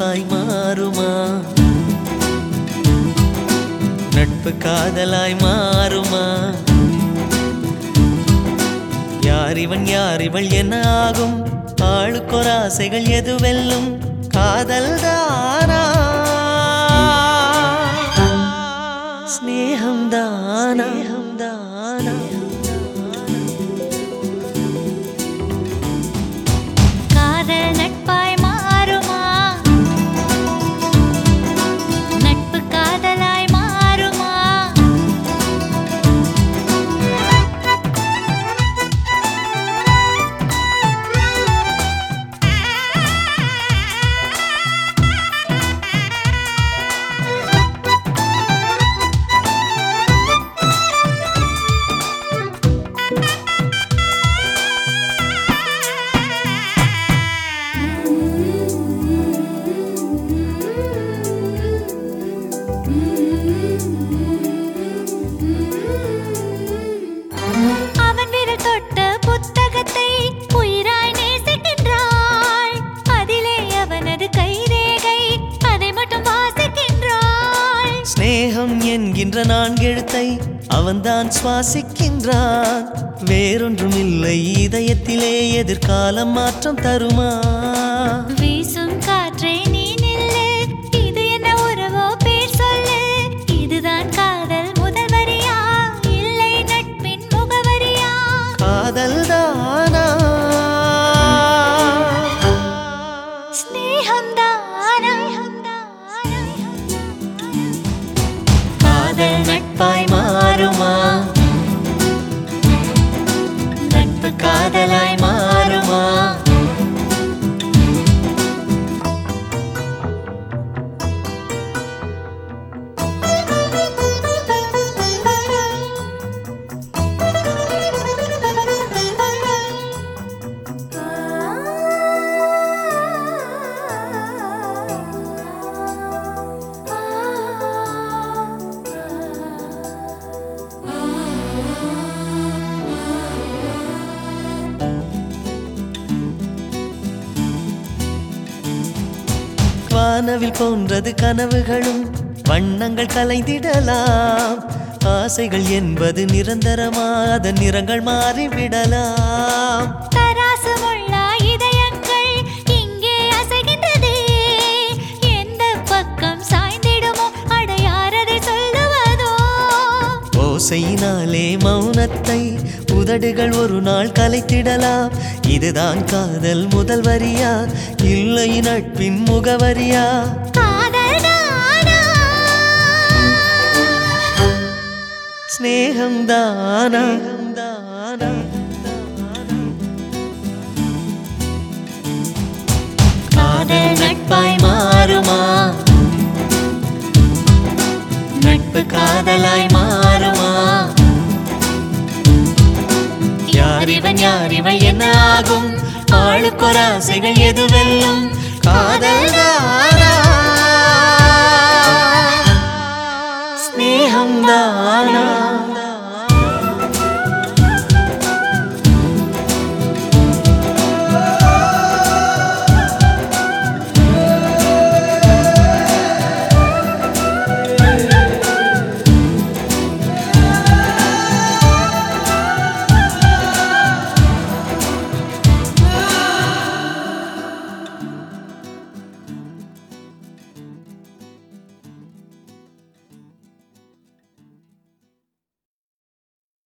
நட்பாய் மாறுமா நட்பு காதலாய் மாறுமா யார் இவன் யார் இவள் என்ன ஆகும் ஆளுக்கொரு ஆசைகள் எதுவெல்லும் காதல் தானா ஸ்நேகம் தானா தானா காதல் நட்பாய் மாறுமா நட்பு காதலாய் மாறுமா அவன் விரல் தொட்ட புத்தகத்தை உயிராய் நேசிக்கின்றாள் அதிலே அவனது கைரேகை அதை மட்டும் வாசிக்கின்றாள் ஸ்நேகம் என்கின்ற நான்கெழுத்தை அவன்தான் சுவாசிக்கின்றான் வேறொன்றும் இல்லை இதயத்திலே எதிர்காலம் மாற்றம் தருமா வீசும் காற்றை நீ நில்லு இது என்ன உறவோ பேர் சொல்லு இதுதான் காதல் முதல் வரியா இல்லை நட்பின் முகவரியா காதல் தானா ஸ்நேகம் தானா காதல் நட்பாய் மாறுமா நட்பு காதலாய் மாறுமா வானவில் போன்றது கனவுகளும் வண்ணங்கள் கலைந்திடலாம் ஆசைகள் என்பது நிரந்தரமா அதன் நிறங்கள் மாறிவிடலாம் தராசு முள்ளா இதயங்கள் இங்கே அசைகின்றதே எந்த பக்கம் சாய்ந்திடுமோ அடையாரதை சொல்லுவதோ ஓசையினாலே மௌனத்தை உதடுகள் ஒரு நாள் கலைத்திடலாம் இதுதான் காதல் முதல் வரியா இல்லை நட்பின் முகவரியா காதல் தானா ஸ்நேகம் தானா தானா காதல் நட்பாய் மாறுமா நட்பு காதலாய் மாறுமா யார் இவன் யார் இவள் என்ன ஆகும் ஆளுக்கொரு ஆசைகள் எதுவெல்லும் காதல் தானா ஸ்நேகம் தானா